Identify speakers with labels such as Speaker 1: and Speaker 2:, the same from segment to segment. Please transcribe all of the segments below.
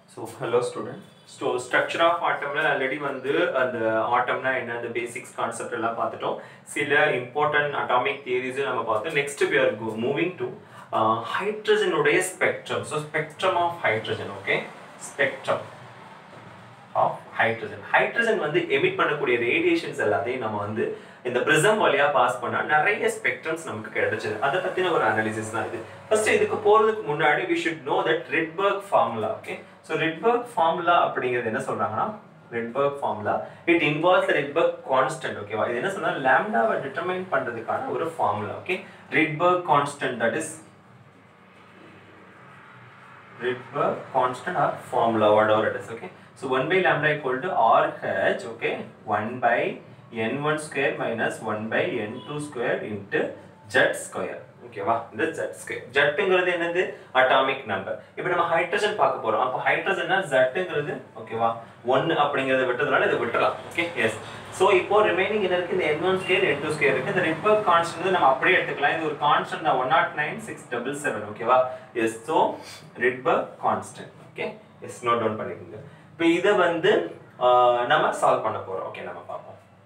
Speaker 1: So hello student so structure of ஆட்டம்ல already வந்து அந்த ஆட்டம்னா என்ன அந்த பேசிக்ஸ் கான்செப்ட் எல்லாம் பார்த்துட்டோம் சில இம்பார்ட்டன்ட் அட்டாமிக் தியரிஸும் நம்ம பார்த்தோம் next we are moving to ஹைட்ரஜனுடைய spectrum so spectrum of hydrogen okay spectrum of hydrogen hydrogen வந்து எமிட் பண்ணக்கூடிய ரேடியேஷன்ஸ் எல்லாத்தையும் நம்ம வந்து இந்த பிரிசம் வழியா பாஸ் பண்ணா நிறைய ஸ்பெக்ட்ரம்ஸ் நமக்கு கிடைச்சது அதை பத்தின ஒரு அனாலிசிஸ் தான் இது ஃபர்ஸ்ட் இதுக்கு போறதுக்கு முன்னாடி we should know that Rydberg formula okay so Rydberg formula அப்படிங்கிறது என்ன சொல்றாங்கன்னா Rydberg formula it involves Rydberg constant ஓகேவா இது என்ன சொன்னா லாம்டாவை டிட்டர்மைன் பண்றதுக்கான ஒரு formula okay Rydberg constant that is Rydberg constant or formula, whatever it is, okay. So 1 by lambda equal to RH, okay, 1 by n1 square minus 1 by n2 square into z square. ஓகேவா இந்த jet square ஜெட்டுங்கிறது என்னது atomic number இப்போ நம்ம hydrogen பார்க்க போறோம் அப்போ ஹைட்ரஜன்னா ஜெட்டுங்கிறது ஓகேவா ஒன்னு அப்படிங்கறத விட்டதுனால இதை விட்டுறலாம் ஓகே எஸ் ஸோ இப்போ ரிமைனிங் என்ன இருக்கு இந்த n one square n two square இருக்கு இந்த ரிப்பர் கான்ஸ்டன்ட் நம்ம அப்படியே எடுத்துக்கலாம் இது ஒரு கான்ஸ்டன்ட் தான் one nought nine six double seven ஓகேவா yes so Rydberg constant okay yes note down பண்ணிக்கோங்க இப்போ இதை வந்து ஆஹ், நம்ம சால்வ் பண்ண போறோம் ஓகே நம்ம பார்ப்போம்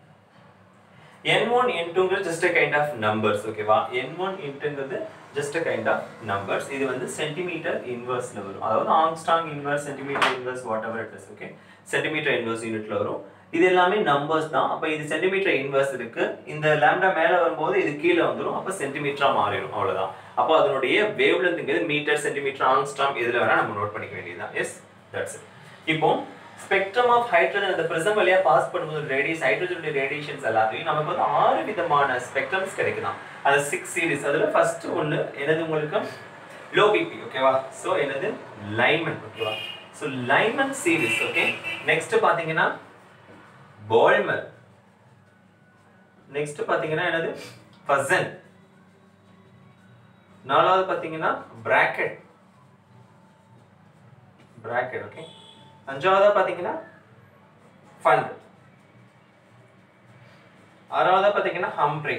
Speaker 1: n1 n2ங்கிறது just a kind of numbers ஓகேவா n1 n2ங்கிறது just a kind of numbers இது வந்து சென்டிமீட்டர் இன்வர்ஸ்ல வரும் அதாவது angstrom inverse centimetre inverse whatever it is okay centimetre inverse யூனிட்ல வரும் இது எல்லாமே நம்பர்ஸ் தான் அப்ப இது சென்டிமீட்டர் இன்வர்ஸ் இருக்கு இந்த லாம்டா மேல வரும்போது இது கீழே வந்துரும் அப்ப சென்டிமீட்டரா மாறிடும் அவ்வளவுதான் அப்போ அதனுடைய வேவ் லென்த்ங்கிறது மீட்டர் சென்டிமீட்டர் ஆங்ஸ்டாம் இதுல வேணா நம்ம நோட் பண்ணிக்க வேண்டியதுதான் எஸ் தட்ஸ் இட் இப்போ ஸ்பெக்ட்ரம் ஆஃப் ஹைட்ரஜன் அந்த பிரிசம் வழியா பாஸ் பண்ணும்போது ரேடியஸ் ஹைட்ரஜனுடைய ரேடியேஷன்ஸ் எல்லாத்தையும் நமக்கு வந்து ஆறு விதமான ஸ்பெக்ட்ரம்ஸ் கிடைக்குதாம் அது சிக்ஸ் சீரிஸ் அதுல ஃபர்ஸ்ட் ஒன்னு என்னது உங்களுக்கு லோ பிபி ஓகேவா சோ என்னது லைமன் ஓகேவா so Lyman series okay next பாத்தீங்கன்னா பால்மர் நெக்ஸ்ட் பாத்தீங்கன்னா என்னது ஃபசன் நாலாவது பாத்தீங்கன்னா பிராக்கெட் பிராக்கெட் ஓகே அஞ்சாவதா பாத்தீங்கன்னா ஃபண்ட் ஆறாவதா பாத்தீங்கன்னா ஹம்ப்ரே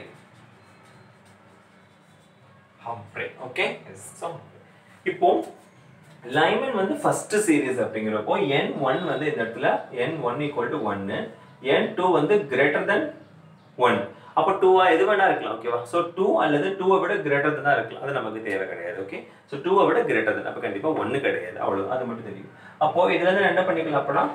Speaker 1: ஹம்ப்ரே ஓகே ஸோ இப்போ லைமன் வந்து ஃபர்ஸ்ட் சீரிஸ் அப்படிங்கிறப்போ என் ஒன் வந்து இந்த இடத்துல என் ஒன் ஈக்குவல் டு ஒன்னு என் டூ வந்து கிரேட்டர் தென் ஒன் அப்போ டூவா எது வேணா இருக்கலாம் ஓகேவா ஸோ டூ அல்லது டூவை விட கிரேட்டர் தான் இருக்கலாம் அது நமக்கு தேவை கிடையாது ஓகே ஸோ டூவை விட கிரேட்டர் தான் அப்போ கண்டிப்பாக ஒன்று கிடையாது அவ்வளோ அது மட்டும் தெரியும் அப்போ இதுல இருந்து என்ன பண்ணிக்கலாம் அப்படின்னா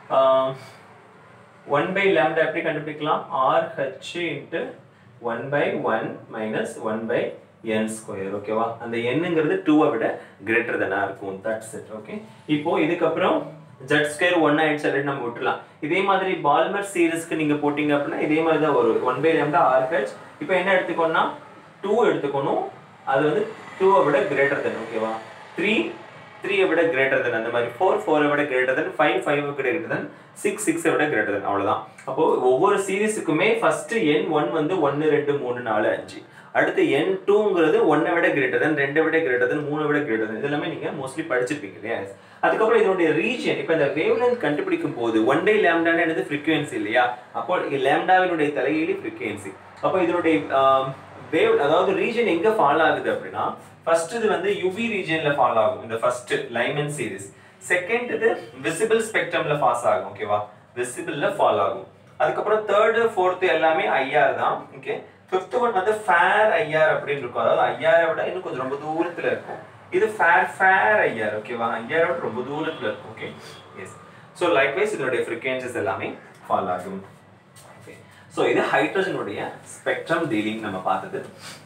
Speaker 1: ஒன் பை லேம்டா எப்படி கண்டுபிடிக்கலாம் R H into one by one minus one by n square ஓகேவா அந்த எண்ணுங்கிறது டூவை விட கிரேட்டர் தானா இருக்கும் தட்ஸ் இட் ஓகே இப்போ இதுக்கப்புறம் ஜெட் ஸ்கொயர் ஒன் ஆயிடுச்சு அப்படின்னு நம்ம விட்டுலாம் இதே மாதிரி பால்மர் சீரிஸ்க்கு நீங்க போட்டீங்க அப்படின்னா இதே மாதிரி தான் வரும் one by lambda R H இப்போ என்ன எடுத்துக்கோன்னா டூ எடுத்துக்கணும் அது வந்து டூவை விட கிரேட்டர் தென் ஓகேவா த்ரீ த்ரீயை விட கிரேட்டர் தென் அந்த மாதிரி ஃபோர் ஃபோரை விட greater than five five greater than six சிக்ஸை விட கிரேட்டர் தென் அவ்வளோதான் அப்போ ஒவ்வொரு சீரிஸுக்குமே ஃபர்ஸ்ட் எண் ஒன் வந்து ஒன்று ரெண்டு மூணு நாலு அஞ்சு அடுத்து என் டூங்கிறது ஒன்னை விட கிரேட்டர் தென் ரெண்டை விட கிரேட்டர் தென் மூணை விட கிரேட்டர் தென் இதெல்லாமே நீங்க மோஸ்ட்லி படிச்சிருப்பீங்க இல்லையா அதுக்கப்புறம் இதனுடைய ரீஜன் இப்போ இந்த வேவ் லென்த் கண்டுபிடிக்கும் போது ஒன் டே லேம்டான என்னது ஃப்ரீக்வன்சி இல்லையா அப்போ லேம்டாவினுடைய தலையீடு ஃப்ரீக்வன்சி அப்போ இதனுடைய வேவ் அதாவது ரீஜன் எங்க ஃபாலோ ஆகுது அப்படின்னா ஃபர்ஸ்ட் இது வந்து யுவி ரீஜன்ல ஃபாலோ ஆகும் இந்த ஃபர்ஸ்ட் லைமன் சீரிஸ் செகண்ட் இது விசிபிள் ஸ்பெக்ட்ரம்ல பாஸ் ஆகும் ஓகேவா விசிபிள்ல ஃபாலோ ஆகும் அதுக்கப்புறம் தேர்டு ஃபோர்த்து எல்லாமே ஐஆர் தான் ஓகே ஃபிஃப்த் ஒன் வந்து ஃபேர் ஐஆர் அப்படின்னு இருக்கும் அதாவது ஐஆரை விட இன்னும் கொஞ்சம் ரொம்ப தூரத்துல இருக்கும் இது ஃபேர் ஃபேர் ஐஆர் ஓகேவா ஐஆரை விட ரொம்ப தூரத்துல இருக்கும் ஓகே எஸ் ஸோ லைக்வைஸ் இதனுடைய ஃப்ரீக்வன்சிஸ் எல்லாமே ஃபாலோ ஆகும் ஓகே ஸோ இது ஹைட்ரஜனுடைய ஸ்பெக்ட்ரம் டீலிங் நம்ம பார்த்தது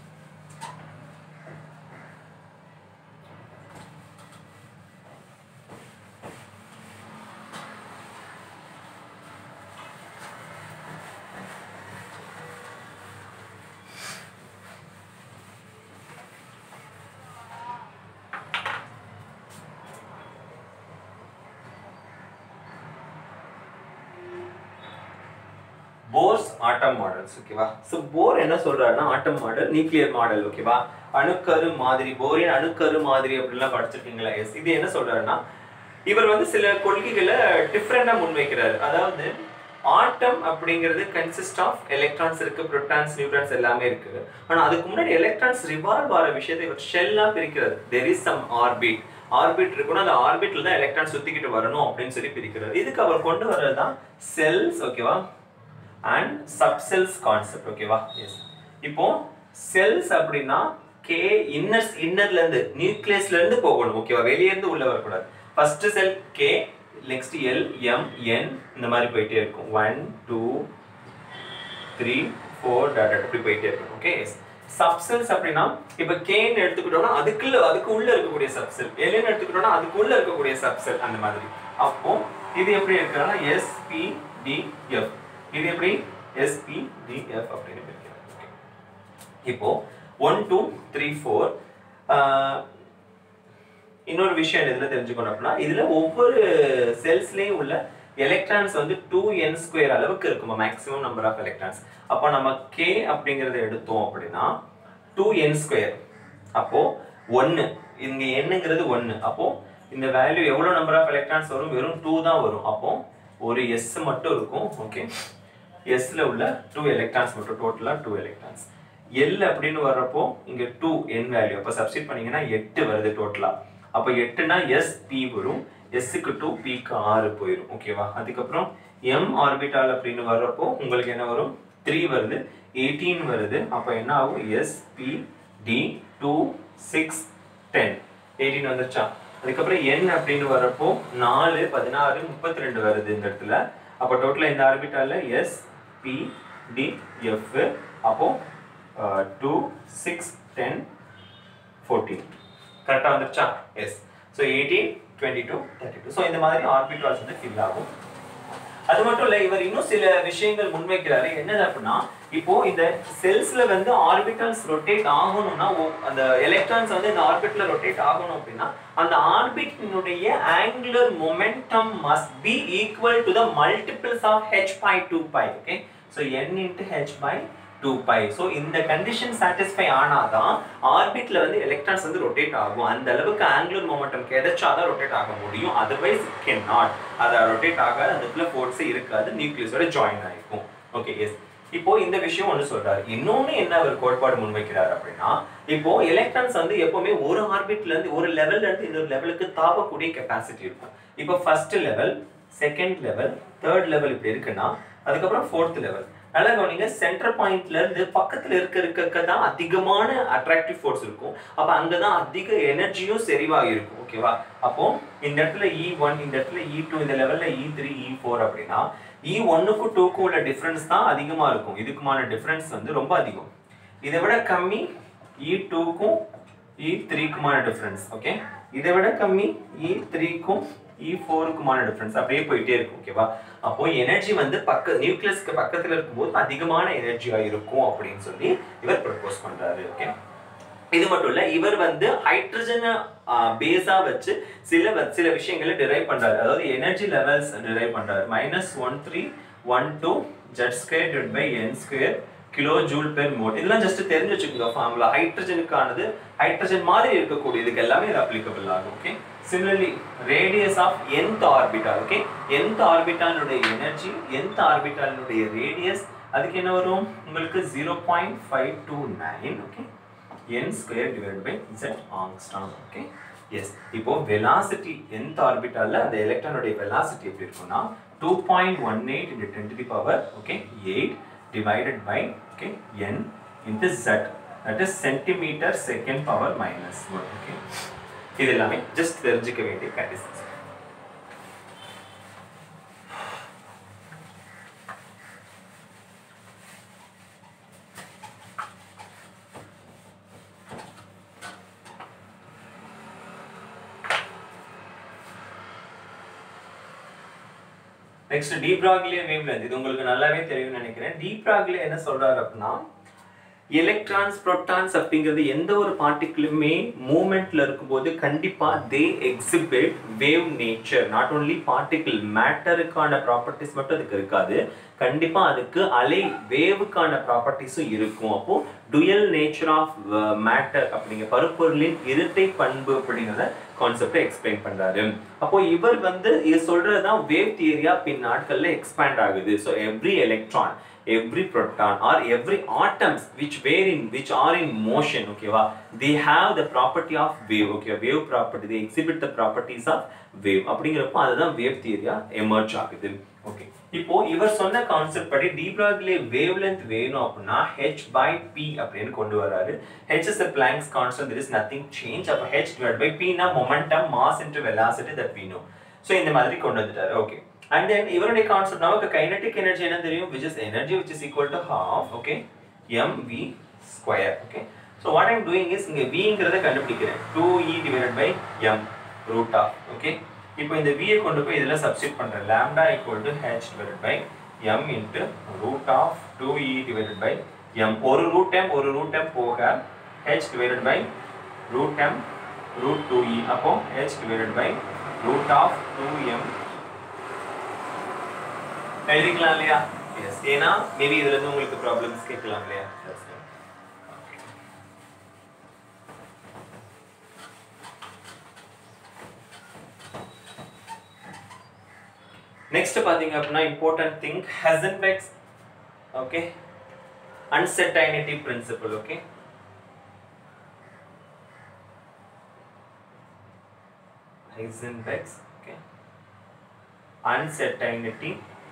Speaker 1: போர்ஸ் ஆட்டம் மாடல்ஸ் ஓகேவா ஸோ போர் என்ன சொல்றாருன்னா ஆட்டம் மாடல் நியூக்ளியர் மாடல் ஓகேவா அணுக்கரு மாதிரி போரின் அணுக்கரு மாதிரி அப்படிலாம் படிச்சிருக்கீங்களா எஸ் இது என்ன சொல்றாருன்னா இவர் வந்து சில கொள்கைகளை டிஃப்ரெண்டா முன்வைக்கிறாரு அதாவது ஆட்டம் அப்படிங்கிறது கன்சிஸ்ட் ஆஃப் எலக்ட்ரான்ஸ் இருக்கு புரோட்டான்ஸ் நியூட்ரான்ஸ் எல்லாமே இருக்கு ஆனா அதுக்கு முன்னாடி எலக்ட்ரான்ஸ் ரிவால்வ் ஆகிற விஷயத்தை இவர் ஷெல்லா பிரிக்கிறது there is some orbit orbit இருக்கணும் அந்த ஆர்பிட்ல தான் எலக்ட்ரான் சுத்திக்கிட்டு வரணும் அப்படின்னு சொல்லி பிரிக்கிறார் இதுக்கு அவர் கொண்டு வர்றது தான் செல்ஸ் ஓகேவா அண்ட் சப்செல்ஸ் கான்செப்ட் ஓகேவா எஸ் இப்போ செல்ஸ் அப்படின்னா கே இன்னர்ஸ் இன்னர்ல இருந்து நியூக்ளியஸ்ல இருந்து போகணும் ஓகேவா வெளியே இருந்து உள்ள வரக்கூடாது first shell K next L M N இந்த மாதிரி போயிட்டே இருக்கும் one two three four dot அப்படி போயிட்டே இருக்கும் ஓகே சப்செல்ஸ் அப்படின்னா இப்போ கேன்னு எடுத்துக்கிட்டோம்னா அதுக்குள்ள அதுக்கு உள்ள இருக்கக்கூடிய சப்செல் எல்னு எடுத்துக்கிட்டோம்னா அதுக்குள்ள இருக்கக்கூடிய சப்செல் அந்த மாதிரி அப்போ இது எப்படி இருக்குன்னா எஸ்பி டி எஃப் இது எப்படி எஸ்பி டி எஃப் அப்படின்னு பிரிக்கிறோம் Okay. இப்போ ஒன் டூ த்ரீ ஃபோர் இன்னொரு விஷயம் இதுல தெரிஞ்சுக்கணும் அப்படின்னா இதுல ஒவ்வொரு செல்ஸ்லயும் உள்ள எலக்ட்ரான்ஸ் வந்து டூ என் ஸ்கொயர் அளவுக்கு இருக்குமா மேக்ஸிமம் நம்பர் ஆஃப் எலக்ட்ரான்ஸ் அப்போ நம்ம கே அப்படிங்கறத எடுத்தோம் அப்படின்னா டூ என் ஸ்கொயர் அப்போ ஒன்னு இங்க என்னங்கிறது ஒன்னு அப்போ இந்த வேல்யூ எவ்வளவு நம்பர் ஆஃப் எலக்ட்ரான்ஸ் வரும் வெறும் டூ தான் வரும் அப்போ ஒரு எஸ் மட்டும் இருக்கும் ஓகே எஸ்ல உள்ள டூ எலக்ட்ரான்ஸ் மட்டும் டோட்டலா டூ எலக்ட்ரான்ஸ் எல் அப்படின்னு வர்றப்போ இங்க டூ என் வேல்யூ அப்போ சப்ஸ்டிட் பண்ணீங்கன்னா எட்டு வருது டோட்டலா அப்போ எட்டுனா எஸ் பி வரும் எஸ்ஸுக்கு டூ பிக்கு ஆறு போயிடும் ஓகேவா அதுக்கப்புறம் எம் ஆர்பிட்டால் அப்படின்னு வர்றப்போ உங்களுக்கு என்ன வரும் த்ரீ வருது எயிட்டீன் வருது அப்போ என்ன ஆகும் S P D two six ten eighteen வந்துருச்சா அதுக்கப்புறம் என் அப்படின்னு வர்றப்போ நாலு பதினாறு முப்பத்தி ரெண்டு வருது இந்த இடத்துல அப்போ டோட்டலாக இந்த ஆர்பிட்டால எஸ் பி டி எஃப் அப்போ டூ சிக்ஸ் டென் ஃபோர்டீன் கரெக்டாக வந்துருச்சா yes so eighteen twenty two thirty two so இந்த மாதிரி ஆர்பிட்டால்ஸ் வந்து ஃபில் ஆகும் அது மட்டும் இல்ல இவர் இன்னும் சில விஷயங்கள் முன்வைக்கிறாரு என்னது அப்படின்னா இப்போ இந்த செல்ஸ்ல வந்து ஆர்பிட்டல்ஸ் ரொட்டேட் ஆகணும்னா ஒ- அந்த எலக்ட்ரான்ஸ் வந்து இந்த ஆர்பிட்ல ரொட்டேட் ஆகணும் அப்படின்னா அந்த ஆர்பிட்டினுடைய angular momentum must be equal to the multiples of H by two pi okay so n into H by two pi so இந்த கண்டிஷன் சாட்டிஸ்ஃபை ஆனாதான் ஆர்பிட்ல வந்து எலக்ட்ரான்ஸ் வந்து ரொட்டேட் ஆகும் அந்த அளவுக்கு ஆங்குலர் மொமெண்டம் கிடைச்சாதான் ரொட்டேட் ஆக முடியும் அதர்வைஸ் இட் கேன் நாட் அதை ரொட்டேட் ஆகாது அதுக்குள்ள ஃபோர்ஸே இருக்காது நியூக்ளியஸோட ஜாயின் ஆயிருக்கும் ஓகே எஸ் இப்போ இந்த விஷயம் ஒன்று சொல்றாரு இன்னொன்னு என்ன அவர் கோட்பாடு முன்வைக்கிறார் அப்படின்னா இப்போ எலக்ட்ரான்ஸ் வந்து எப்பவுமே ஒரு ஆர்பிட்ல இருந்து ஒரு லெவல்ல இருந்து இன்னொரு லெவலுக்கு தாவக்கூடிய கெப்பாசிட்டி இருக்கும் இப்போ first level second level third level இப்படி இருக்குன்னா அதுக்கப்புறம் ஃபோர்த் லெவல் நல்லா கவனிங்க சென்டர் பாயிண்ட்ல இருந்து பக்கத்துல இருக்க இருக்க தான் அதிகமான அட்ராக்டிவ் ஃபோர்ஸ் இருக்கும் அப்ப அங்கதான் அதிக எனர்ஜியும் செறிவாக இருக்கும் ஓகேவா அப்போ இந்த இடத்துல இ ஒன் இந்த இடத்துல இ டூ இந்த லெவல்ல இ த்ரீ இ ஃபோர் அப்படின்னா இ ஒன்னுக்கும் டூக்கும் உள்ள டிஃபரன்ஸ் தான் அதிகமா இருக்கும் இதுக்குமான டிஃபரன்ஸ் வந்து ரொம்ப அதிகம் இதை விட கம்மி இ டூக்கும் இ த்ரீக்குமான டிஃபரன்ஸ் ஓகே இதை விட கம்மி இ த்ரீக்கும் இ ஃபோருக்குமான டிஃபரன்ஸ் அப்படியே போயிட்டே இருக்கும் ஓகேவா அப்போ எனர்ஜி வந்து பக்க நியூக்ளியஸ்க்கு பக்கத்துல இருக்கும்போது அதிகமான எனர்ஜியா இருக்கும் அப்படின்னு சொல்லி இவர் ப்ரப்போஸ் பண்றாரு ஓகே இது மட்டும் இல்ல இவர் வந்து ஹைட்ரஜனை பேஸா வச்சு சில வ- சில விஷயங்களை டிரைவ் பண்றாரு அதாவது எனர்ஜி லெவல்ஸ் டிரைவ் பண்றாரு minus one three one two Z square divide by n square kilo joule per mole இதெல்லாம் ஜஸ்ட் தெரிஞ்சு வச்சுக்கோங்க ஃபார்முலா ஹைட்ரஜனுக்கானது ஹைட்ரஜன் மாதிரி இருக்கக்கூடிய இதுக்கு எல்லாமே இது அப்ளிகபிள் ஆகும் okay similarly radius of nth orbital okay nth ஆர்பிட்டாலுடைய எனர்ஜி nth ஆர்பிட்டாலுடைய ரேடியஸ் அதுக்கு என்ன வரும் உங்களுக்கு zero point five two nine okay n square divide by z angstrom okay yes இப்போ வெலாசிட்டி nth ஆர்பிட்டால்ல அந்த எலக்ட்ரானுடைய வெலாசிட்டி எப்படி இருக்கும்னா two point one eight into ten to the power okay eight divided by okay n into z that is centimeter second power minus 1 okay இது எல்லாமே just தெரிஞ்சுக்க வேண்டிய கண்டிஷன்ஸ் நெக்ஸ்ட் டீப்ராக்லிய வேவ்லென்த் இது உங்களுக்கு நல்லாவே தெரியும்னு நினைக்கிறேன் டீப்ராக்லிய என்ன சொல்றாரு அப்படின்னா எலக்ட்ரான்ஸ் புரோட்டான்ஸ் அப்படிங்கிறது எந்த ஒரு பார்ட்டிகிளுமே மூமெண்ட்ல இருக்கும்போது கண்டிப்பா they exhibit wave nature not only particle மேட்டருக்கான ப்ராப்பர்ட்டிஸ் மட்டும் அதுக்கு இருக்காது கண்டிப்பா அதுக்கு அலை வேவுக்கான ப்ராப்பர்ட்டிஸும் இருக்கும் அப்போ டுயல் நேச்சர் ஆஃப் மேட்டர் அப்படிங்கிற பருப்பொருளின் இரட்டை பண்பு அப்படிங்கிறத கான்செப்டை எக்ஸ்பிளைன் பண்றாரு அப்போ இவர் வந்து இது சொல்றதுதான் வேவ் தியரியா பின் நாட்கள்ல எக்ஸ்பேண்ட் ஆகுது so every electron every proton or every atoms which were in which are in motion ஓகேவா they have the property of wave okay wave property they exhibit the properties of wave அப்படிங்கிறப்போ அதுதான் wave theory emerge ஆகுது okay இப்போ இவர் சொன்ன concept படி D பிராக்லே wave length வேணும் அப்படின்னா h by p அப்படின்னு கொண்டு வராரு h is the Planck's constant there is nothing change அப்ப h divided by p னா momentum mass into velocity that we know so இந்த மாதிரி கொண்டு வந்துட்டாரு ஓகே அண்ட் தென் இவருடைய கான்செப்ட் நமக்கு கைனடிக் எனர்ஜி என்ன தெரியும் which is energy which is equal to half okay mv square okay so what i'm doing is இங்க vங்கிறத கண்டுபிடிக்கிறேன் 2e divided by m root of okay இப்போ இந்த v ஐ கொண்டு போய் இதுல சப்ஸ்டிட் பண்றேன் lambda equal to h divided by m into root of 2e divided by m ஒரு root m ஒரு root m போக h divided by root m root 2e அப்போ h divided by root of 2m எழுதிக்கலாம் இல்லையா S ஏன்னா maybe இதுல இருந்து உங்களுக்கு ப்ராப்ளம்ஸ் கேட்கலாம் இல்லையா That's it. நெக்ஸ்ட் பாத்தீங்க அப்படின்னா important thing Heisenberg's okay uncertainty principle okay Heisenberg's okay uncertainty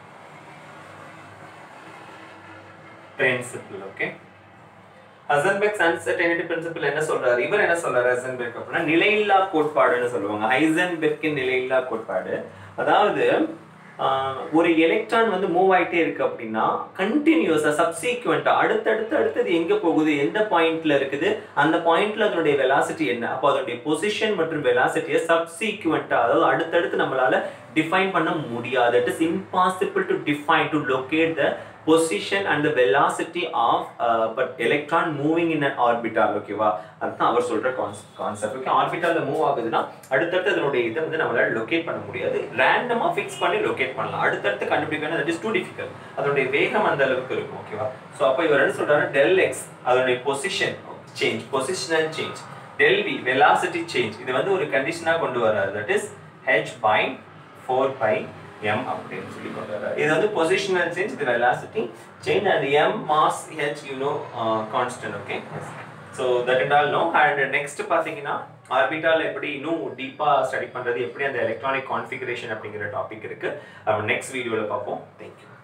Speaker 1: principle okay Heisenberg's uncertainty principle என்ன சொல்றாரு இவர் என்ன சொல்றாரு ஹசன்பெர்க் அப்படின்னா நிலையில்லா கோட்பாடுன்னு சொல்லுவாங்க ஹைசன்பெர்க்கின் நிலையில்லா கோட்பாடு அதாவது ஆஹ், ஒரு எலக்ட்ரான் வந்து மூவ் ஆயிட்டே இருக்கு அப்படின்னா கண்டினியூஸா சப்சீக்வெண்டா அடுத்தடுத்து அடுத்தது எங்க போகுது எந்த பாயிண்ட்ல இருக்குது அந்த பாயிண்ட்ல அதனுடைய வெலாசிட்டி என்ன அப்போ அதனுடைய பொசிஷன் மற்றும் வெலாசிட்டியை சப்சீக்வெண்டா அதாவது அடுத்தடுத்து நம்மளால டிஃபைன் பண்ண முடியாது it is impossible to define to locate the position and the velocity of but electron moving in an orbital ஓகேவா அதுதான் அவர் சொல்ற கான்செப்ட் ஓகே ஆர்பிட்டால மூவ் ஆகுதுன்னா அடுத்தடுத்து அதனுடைய இதை வந்து நம்மளால லொகேட் பண்ண முடியாது ரேண்டமா ஃபிக்ஸ் பண்ணி லொகேட் பண்ணலாம் அடுத்தடுத்து கண்டுபிடிக்கணும் தட் இஸ் டூ டிஃபிகல்ட் அதனுடைய வேகம் அந்த அளவுக்கு இருக்கும் ஓகேவா ஸோ அப்போ இவர் என்ன சொல்றாரு டெல் எக்ஸ் அதனுடைய position change positional change del V velocity change இது வந்து ஒரு கண்டிஷனா கொண்டு வராரு that is H by four pi m அப்படின்னு சொல்லி கொண்டு வராரு இது வந்து பொசிஷனல் சேஞ்ச் இது velocity change and m mass h you know constant okay so that and all no and next பார்த்தீங்கன்னா ஆர்பிட்டால் எப்படி இன்னும் டீப்பாக ஸ்டடி பண்ணுறது எப்படி அந்த எலக்ட்ரானிக் கான்ஃபிகரேஷன் அப்படிங்கிற டாபிக் இருக்கு நெக்ஸ்ட் வீடியோவில் பார்ப்போம் தேங்க்யூ